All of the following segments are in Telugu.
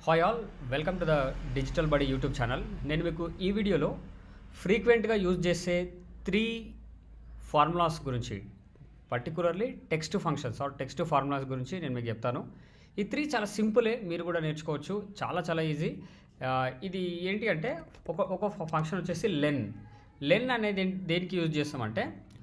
hi all welcome to the Digital Badi YouTube channel నేను మీకు ఈ వీడియోలో ఫ్రీక్వెంట్గా యూజ్ చేసే త్రీ ఫార్ములాస్ గురించి particularly text functions or text formulas గురించి నేను మీకు చెప్తాను ఈ త్రీ చాలా సింపులే మీరు కూడా నేర్చుకోవచ్చు చాలా చాలా ఈజీ ఇది ఏంటి అంటే ఒక ఒక ఫంక్షన్ వచ్చేసి లెన్ లెన్ అనేది ఏం- దేనికి యూజ్ చేస్తామంటే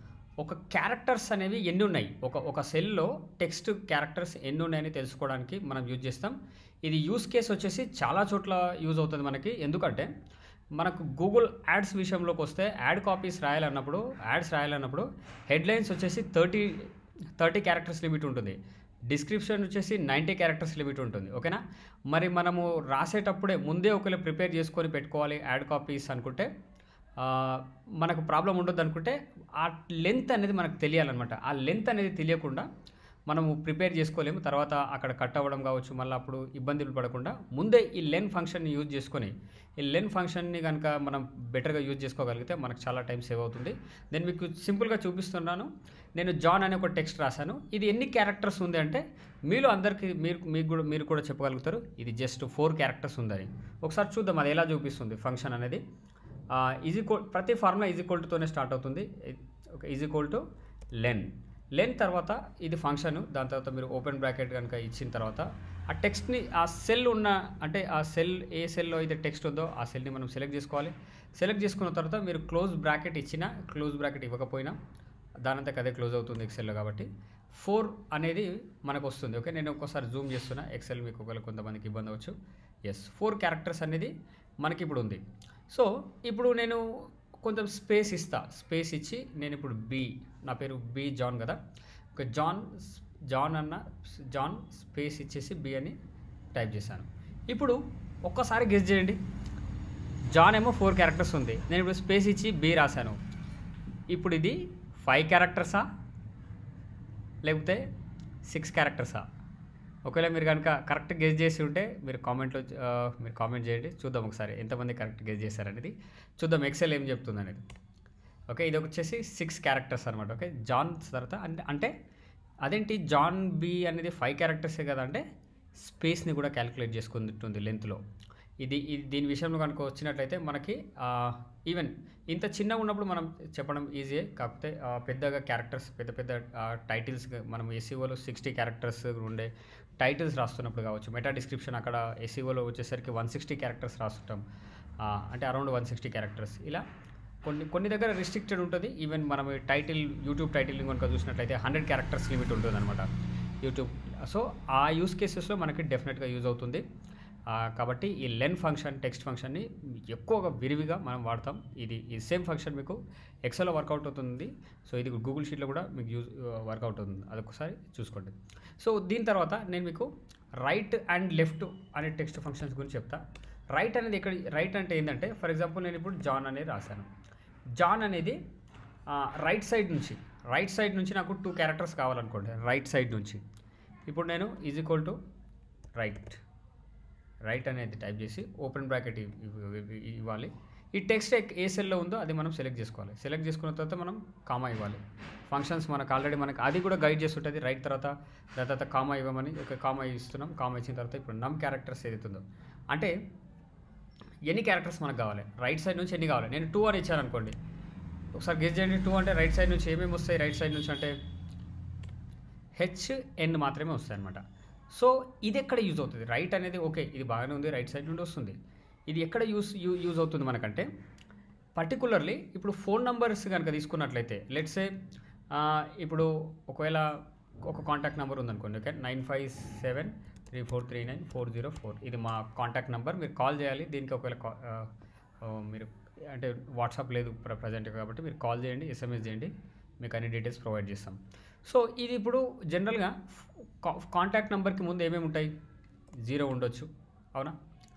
ఒక క్యారెక్టర్స్ అనేవి ఎన్ని ఉన్నాయి ఒక ఒక సెల్లో టెక్స్ట్ క్యారెక్టర్స్ ఎన్ని ఉన్నాయని తెలుసుకోవడానికి మనం యూజ్ చేస్తాం ఇది యూస్ కేస్ వచ్చేసి చాలా చోట్ల యూజ్ అవుతుంది మనకి ఎందుకంటే మనకు గూగుల్ యాడ్స్ విషయంలోకి వస్తే యాడ్ కాపీస్ రాయాలన్నప్పుడు యాడ్స్ రాయాలన్నప్పుడు హెడ్లైన్స్ వచ్చేసి థర్టీ థర్టీ క్యారెక్టర్స్ లిమిట్ ఉంటుంది డిస్క్రిప్షన్ వచ్చేసి నైంటీ క్యారెక్టర్స్ లిమిట్ ఉంటుంది ఓకేనా మరి మనము రాసేటప్పుడే ముందే ఒకవేళ ప్రిపేర్ చేసుకొని పెట్టుకోవాలి యాడ్ కాపీస్ అనుకుంటే ఆ, మనకు ప్రాబ్లం ఉండొద్దు అనుకుంటే ఆ లెంత్ అనేది మనకు తెలియాలన్నమాట ఆ లెంత్ అనేది తెలియకుండా మనము ప్రిపేర్ చేసుకోలేము తర్వాత అక్కడ కట్ అవ్వడం కావచ్చు మళ్ళీ అప్పుడు ఇబ్బందులు పడకుండా ముందే ఈ లెన్ ఫంక్షన్ని యూజ్ చేసుకొని ఈ లెన్ ఫంక్షన్ని కనుక మనం బెటర్గా యూజ్ చేసుకోగలిగితే మనకు చాలా టైం సేవ్ అవుతుంది నేను మీకు సింపుల్గా చూపిస్తున్నాను నేను జాన్ అనే ఒక టెక్స్ట్ రాశాను ఇది ఎన్ని క్యారెక్టర్స్ ఉంది అంటే మీలో అందరికీ మీరు మీకు కూడా మీరు కూడా చెప్పగలుగుతారు ఇది జస్ట్ ఫోర్ క్యారెక్టర్స్ ఉందని ఒకసారి చూద్దాం అది ఎలా చూపిస్తుంది ఫంక్షన్ అనేది ఈజ్ ఈక్వల్ ప్రతి ఫార్ములా ఈజ్ ఈక్వల్ టుతోనే స్టార్ట్ అవుతుంది okay is equal to len len తర్వాత ఇది ఫంక్షన్ దాని తర్వాత మీరు ఓపెన్ బ్రాకెట్ కనుక ఇచ్చిన తర్వాత ఆ టెక్స్ట్ని ఆ సెల్ ఉన్న అంటే ఆ సెల్ ఏ సెల్లో అయితే టెక్స్ట్ ఉందో ఆ సెల్ని మనం సెలెక్ట్ చేసుకోవాలి సెలెక్ట్ చేసుకున్న తర్వాత మీరు క్లోజ్ బ్రాకెట్ ఇచ్చినా క్లోజ్ బ్రాకెట్ ఇవ్వకపోయినా దానంతకు అదే క్లోజ్ అవుతుంది ఎక్సెల్లో కాబట్టి ఫోర్ అనేది మనకు వస్తుంది ఓకే నేను ఒక్కోసారి జూమ్ చేస్తున్నా ఎక్సెల్ మీకు ఒకవేళ కొంతమందికి ఇబ్బంది అవ్వచ్చు ఎస్ ఫోర్ క్యారెక్టర్స్ అనేది మనకి ఇప్పుడు ఉంది సో ఇప్పుడు నేను కొంచెం స్పేస్ ఇస్తా స్పేస్ ఇచ్చి నేను ఇప్పుడు బి నా పేరు బి జాన్ కదా ఒక జాన్ జాన్ అన్న జాన్ స్పేస్ ఇచ్చేసి బి అని టైప్ చేశాను ఇప్పుడు ఒక్కసారి గెస్ చేయండి జాన్ ఏమో ఫోర్ క్యారెక్టర్స్ ఉంది నేను ఇప్పుడు స్పేస్ ఇచ్చి బి రాశాను ఇప్పుడు ఇది ఫైవ్ క్యారెక్టర్సా లేకపోతే సిక్స్ క్యారెక్టర్సా ఒకవేళ మీరు కనుక కరెక్ట్ గెస్ చేసి ఉంటే మీరు కామెంట్లో ఆ, మీరు కామెంట్ చేయండి చూద్దాం ఒకసారి ఎంతమంది కరెక్ట్ గెస్ చేశారనేది చూద్దాం ఎక్సెల్ ఏం చెప్తుంది అనేది ఓకే ఇది వచ్చేసి సిక్స్ క్యారెక్టర్స్ అనమాట ఓకే జాన్ తర్వాత అంటే అంటే అదేంటి జాన్ బి అనేది ఫైవ్ క్యారెక్టర్సే కదా అంటే స్పేస్ని కూడా క్యాలిక్యులేట్ చేసుకుంటుంది లెంత్లో ఇది ఇది దీని విషయంలో కనుక వచ్చినట్లయితే మనకి ఈవెన్ ఇంత చిన్నగా ఉన్నప్పుడు మనం చెప్పడం ఈజీయే కాకపోతే ఆ, పెద్దగా క్యారెక్టర్స్ పెద్ద పెద్ద టైటిల్స్ మనం ఎస్సీఓలో సిక్స్టీ క్యారెక్టర్స్ ఉండే టైటిల్స్ రాస్తున్నప్పుడు కావచ్చు మెటా డిస్క్రిప్షన్ అక్కడ ఎస్సీఓలో వచ్చేసరికి వన్ సిక్స్టీ క్యారెక్టర్స్ రాస్తుంటాం ఆ, అంటే అరౌండ్ వన్ సిక్స్టీ క్యారెక్టర్స్ ఇలా కొన్ని కొన్ని దగ్గర రిస్ట్రిక్టెడ్ ఉంటుంది ఈవెన్ మనం టైటిల్ యూట్యూబ్ టైటిల్ కనుక చూసినట్లయితే హండ్రెడ్ క్యారెక్టర్స్ లిమిట్ ఉంటుంది అనమాట యూట్యూబ్ సో ఆ యూస్ కేసెస్లో మనకి డెఫినెట్గా యూజ్ అవుతుంది ఆ, కాబట్టి ఈ లెన్ ఫంక్షన్ టెక్స్ట్ ఫంక్షన్ని ఎక్కువగా విరివిగా మనం వాడతాం ఇది ఈ సేమ్ ఫంక్షన్ మీకు ఎక్సెల్లో వర్కౌట్ అవుతుంది సో ఇది గూగుల్ షీట్లో కూడా మీకు యూజ్ వర్కౌట్ అవుతుంది అదొకసారి చూసుకోండి సో దీని తర్వాత నేను మీకు రైట్ అండ్ లెఫ్ట్ అనే టెక్స్ట్ ఫంక్షన్స్ గురించి చెప్తా రైట్ అనేది ఇక్కడ రైట్ అంటే ఏంటంటే ఫర్ ఎగ్జాంపుల్ నేను ఇప్పుడు జాన్ అనేది రాశాను జాన్ అనేది రైట్ సైడ్ నుంచి రైట్ సైడ్ నుంచి నాకు టూ క్యారెక్టర్స్ కావాలనుకోండి రైట్ సైడ్ నుంచి ఇప్పుడు నేను is equal to right right అనేది టైప్ చేసి ఓపెన్ బ్రాకెట్ ఇవ్వాలి ఈ టెక్స్ట్ ఏ సెల్లో ఉందో అది మనం సెలెక్ట్ చేసుకోవాలి సెలెక్ట్ చేసుకున్న తర్వాత మనం కామా ఇవ్వాలి ఫంక్షన్స్ మనకు ఆల్రెడీ మనకు అది కూడా గైడ్ చేస్తుంటుంది రైట్ తర్వాత దాని తర్వాత కామా ఇవ్వమని ఒక కామా ఇస్తున్నాం కామా ఇచ్చిన తర్వాత ఇప్పుడు నమ్ క్యారెక్టర్స్ ఏదైతుందో అంటే ఎన్ని క్యారెక్టర్స్ మనకు కావాలి రైట్ సైడ్ నుంచి ఎన్ని కావాలి నేను టూ అని ఇచ్చాను అనుకోండి ఒకసారి గెస్ చేయండి టూ అంటే రైట్ సైడ్ నుంచి ఏమేమి వస్తాయి రైట్ సైడ్ నుంచి అంటే హెచ్ ఎన్ మాత్రమే వస్తాయి అనమాట సో ఇది ఎక్కడ యూజ్ అవుతుంది రైట్ అనేది ఓకే ఇది బాగానే ఉంది రైట్ సైడ్ నుండి వస్తుంది ఇది ఎక్కడ యూస్ యూ యూజ్ అవుతుంది మనకంటే పర్టికులర్లీ ఇప్పుడు ఫోన్ నంబర్స్ కనుక తీసుకున్నట్లయితే లెట్సే ఇప్పుడు ఒకవేళ ఒక కాంటాక్ట్ నెంబర్ ఉందనుకోండి okay nine five seven three four three nine four zero four ఇది మా కాంటాక్ట్ నెంబర్ మీరు కాల్ చేయాలి దీనికి ఒకవేళ కా- ఆ, ఆ, మీరు అంటే వాట్సాప్ లేదు ప్ర ప్రజెంట్ కాబట్టి మీరు కాల్ చేయండి ఎస్ఎంఎస్ చేయండి మీకు అన్ని డీటెయిల్స్ ప్రొవైడ్ చేస్తాం సో ఇది ఇప్పుడు జనరల్గా కా- కాంటాక్ట్ నెంబర్కి ముందు ఏమేమి ఉంటాయి జీరో ఉండొచ్చు అవునా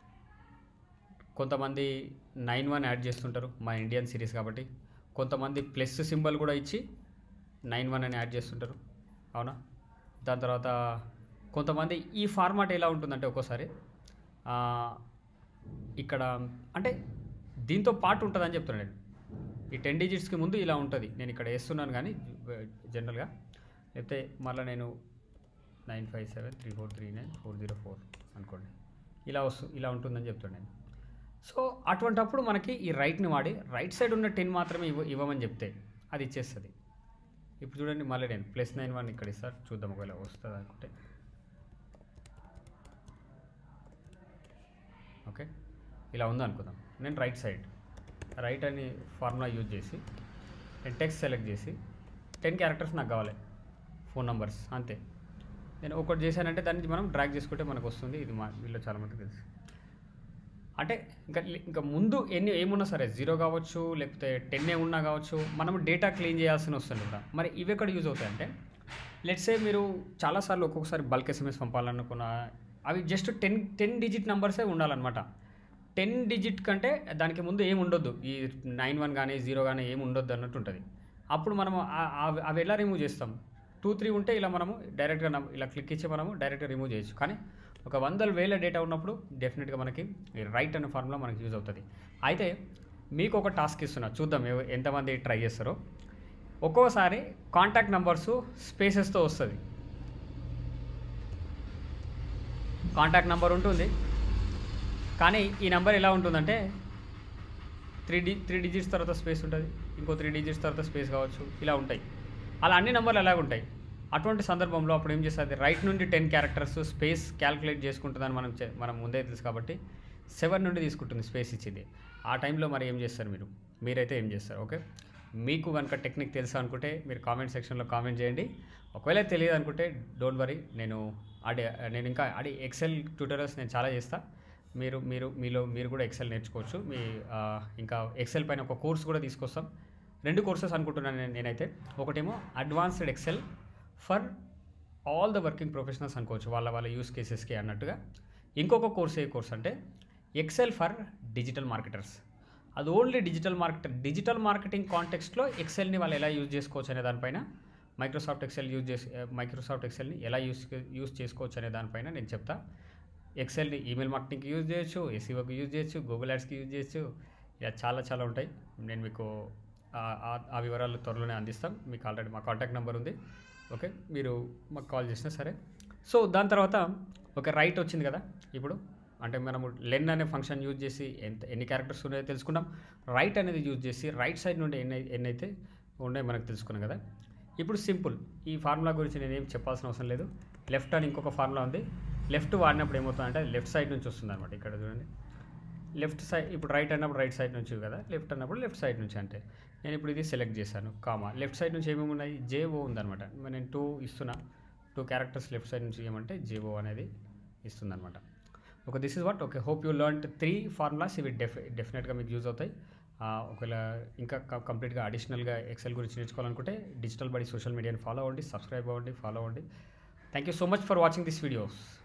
కొంతమంది నైన్ వన్ యాడ్ చేస్తుంటారు మా ఇండియన్ సిరీస్ కాబట్టి కొంతమంది ప్లస్ సింబల్ కూడా ఇచ్చి నైన్ వన్ అని యాడ్ చేస్తుంటారు అవునా దాని తర్వాత కొంతమంది ఈ ఫార్మాట్ ఎలా ఉంటుందంటే ఒక్కోసారి ఆ, ఇక్కడ అంటే దీంతో పాటు ఉంటుందని చెప్తున్నాను నేను ఈ టెన్ డిజిట్స్కి ముందు ఇలా ఉంటుంది నేను ఇక్కడ వేస్తున్నాను కానీ జనరల్గా లేకపోతే మళ్ళీ నేను nine five seven three four three nine four zero four అనుకోండి ఇలా వస్తు ఇలా ఉంటుందని చెప్తాను నేను సో అటువంటప్పుడు మనకి ఈ రైట్ని వాడి రైట్ సైడ్ ఉన్న టెన్ మాత్రమే ఇవ్వ ఇవ్వమని చెప్తే అది ఇచ్చేస్తుంది ఇప్పుడు చూడండి మళ్ళీ నేను ప్లస్ నైన్ వన్ ఇక్కడ ఇస్తారు చూద్దాం ఒకవేళ వస్తుంది అనుకుంటే ఓకే ఇలా ఉంది అనుకుందాం నేను రైట్ సైడ్ రైట్ అని ఫార్ములా యూజ్ చేసి నేను టెక్స్ట్ సెలెక్ట్ చేసి టెన్ క్యారెక్టర్స్ నాకు కావాలి ఫోన్ నంబర్స్ అంతే నేను ఒకటి చేశానంటే దాన్ని మనం డ్రాగ్ చేసుకుంటే మనకు వస్తుంది ఇది మా వీళ్ళు చాలా మందికి తెలుసు అంటే ఇంకా ఇంకా ముందు ఎన్ని ఏమున్నా సరే జీరో కావచ్చు లేకపోతే టెన్ ఏ ఉన్నా కావచ్చు మనం డేటా క్లీన్ చేయాల్సిన వస్తుంది కూడా మరి ఇవి ఎక్కడ యూజ్ అవుతాయంటే లెట్సే మీరు చాలాసార్లు ఒక్కొక్కసారి బల్క్ ఎస్ఎంఎస్ పంపాలనుకున్న అవి జస్ట్ టెన్ టెన్ డిజిట్ నెంబర్సే ఉండాలన్నమాట టెన్ డిజిట్ కంటే దానికి ముందు ఏమి ఉండొద్దు ఈ నైన్ వన్ కానీ జీరో కానీ ఏమి ఉండొద్దు అన్నట్టు ఉంటుంది అప్పుడు మనం ఆ- ఆ- అవి ఎలా రిమూవ్ చేస్తాం టూ త్రీ ఉంటే ఇలా మనము డైరెక్ట్గా నమ్- ఇలా క్లిక్ ఇచ్చి మనము డైరెక్ట్గా రిమూవ్ చేయొచ్చు కానీ ఒక వందల వేల డేటా ఉన్నప్పుడు డెఫినెట్గా మనకి ఈ రైట్ అనే ఫార్ములా మనకి యూజ్ అవుతుంది అయితే మీకు ఒక టాస్క్ ఇస్తున్నా చూద్దాం ఎవ- ఎంతమంది ట్రై చేస్తారో ఒక్కోసారి కాంటాక్ట్ నెంబర్స్ స్పేసెస్తో వస్తుంది కాంటాక్ట్ నెంబర్ ఉంటుంది కానీ ఈ నెంబర్ ఎలా ఉంటుందంటే త్రీ డి త్రీ డిజిట్స్ తర్వాత స్పేస్ ఉంటుంది ఇంకో త్రీ డిజిట్స్ తర్వాత స్పేస్ కావచ్చు ఇలా ఉంటాయి అలా అన్ని నెంబర్లు అలాగ ఉంటాయి అటువంటి సందర్భంలో అప్పుడు ఏం చేస్తుంది రైట్ నుండి టెన్ క్యారెక్టర్స్ స్పేస్ క్యాలిక్యులేట్ చేసుకుంటుందని మనం చే- మనం ముందే తెలుసు కాబట్టి సెవెన్ నుండి తీసుకుంటుంది స్పేస్ ఇచ్చింది ఆ టైంలో మరి ఏం చేస్తారు మీరు మీరైతే ఏం చేస్తారు ఓకే మీకు కనుక టెక్నిక్ తెలుసా అనుకుంటే మీరు కామెంట్ సెక్షన్లో కామెంట్ చేయండి ఒకవేళ తెలియదు అనుకుంటే డోంట్ వరీ నేను ఆడి నేను ఇంకా ఆడి ఎక్సెల్ ట్యూటోరియల్స్ నేను చాలా చేస్తా మీరు మీరు మీలో మీరు కూడా ఎక్సెల్ నేర్చుకోవచ్చు మీ ఆ, ఇంకా ఎక్సెల్ పైన ఒక కోర్స్ కూడా తీసుకొస్తాం రెండు కోర్సెస్ అనుకుంటున్నాను నేను నేనైతే ఒకటేమో advanced Excel for all the working professionals అనుకోవచ్చు వాళ్ళ వాళ్ళ యూస్ కేసెస్కి అన్నట్టుగా ఇంకొక కోర్స్ ఏ కోర్స్ అంటే ఎక్సెల్ ఫర్ డిజిటల్ మార్కెటర్స్ అది only digital marketer digital marketing కాంటెక్స్ట్లో ఎక్సెల్ని వాళ్ళు ఎలా యూజ్ చేసుకోవచ్చు అనే దానిపైన మైక్రోసాఫ్ట్ ఎక్సెల్ యూజ్ చేసి మైక్రోసాఫ్ట్ ఎక్సెల్ని ఎలా యూస్ యూస్ చేసుకోవచ్చు అనే దానిపైన నేను చెప్తా ఎక్సెల్ని ఈమెయిల్ మార్కెటింగ్కి యూజ్ చేయొచ్చు ఎస్ఈఓకి యూజ్ చేయొచ్చు గూగుల్ యాడ్స్కి యూజ్ చేయొచ్చు ఇలా చాలా చాలా ఉంటాయి నేను మీకు ఆ- ఆ- ఆ వివరాలు త్వరలోనే అందిస్తాం మీకు ఆల్రెడీ మా కాంటాక్ట్ నెంబర్ ఉంది ఓకే మీరు మాకు కాల్ చేసినా సరే సో దాని తర్వాత ఒక రైట్ వచ్చింది కదా ఇప్పుడు అంటే మనము లెన్ అనే ఫంక్షన్ యూజ్ చేసి ఎంత ఎన్ని క్యారెక్టర్స్ ఉన్నాయో తెలుసుకున్నాం రైట్ అనేది యూజ్ చేసి రైట్ సైడ్ నుండి ఎన్ని ఎన్ని అయితే ఉన్నాయో మనకు తెలుసుకున్నాం కదా ఇప్పుడు సింపుల్ ఈ ఫార్ములా గురించి నేను ఏం చెప్పాల్సిన అవసరం లేదు లెఫ్ట్ అని ఇంకొక ఫార్ములా ఉంది లెఫ్ట్ వాడినప్పుడు ఏమవుతుందంటే లెఫ్ట్ సైడ్ నుంచి వస్తుంది అనమాట ఇక్కడ చూడండి లెఫ్ట్ సైడ్ ఇప్పుడు రైట్ అన్నప్పుడు రైట్ సైడ్ నుంచి కదా లెఫ్ట్ అన్నప్పుడు లెఫ్ట్ సైడ్ నుంచి అంటే నేను ఇప్పుడు ఇది సెలెక్ట్ చేశాను కామా లెఫ్ట్ సైడ్ నుంచి ఏమేమి ఉన్నాయి జేఓ ఉందన్నమాట మరి నేను టూ ఇస్తున్నా టూ క్యారెక్టర్స్ లెఫ్ట్ సైడ్ నుంచి ఏమంటే జేఓ అనేది ఇస్తుందన్నమాట okay this is what okay hope you learn three formulas ఇవి డెఫి డెఫినెట్గా మీకు యూజ్ అవుతాయి ఆ, ఒకవేళ ఇంకా కంప్లీట్గా అడిషనల్గా ఎక్సెల్ గురించి నేర్చుకోవాలనుకుంటే డిజిటల్ బడి సోషల్ మీడియాని ఫాలో అవ్వండి సబ్స్క్రైబ్ అవ్వండి ఫాలో అవ్వండి thank you so much for watching this videos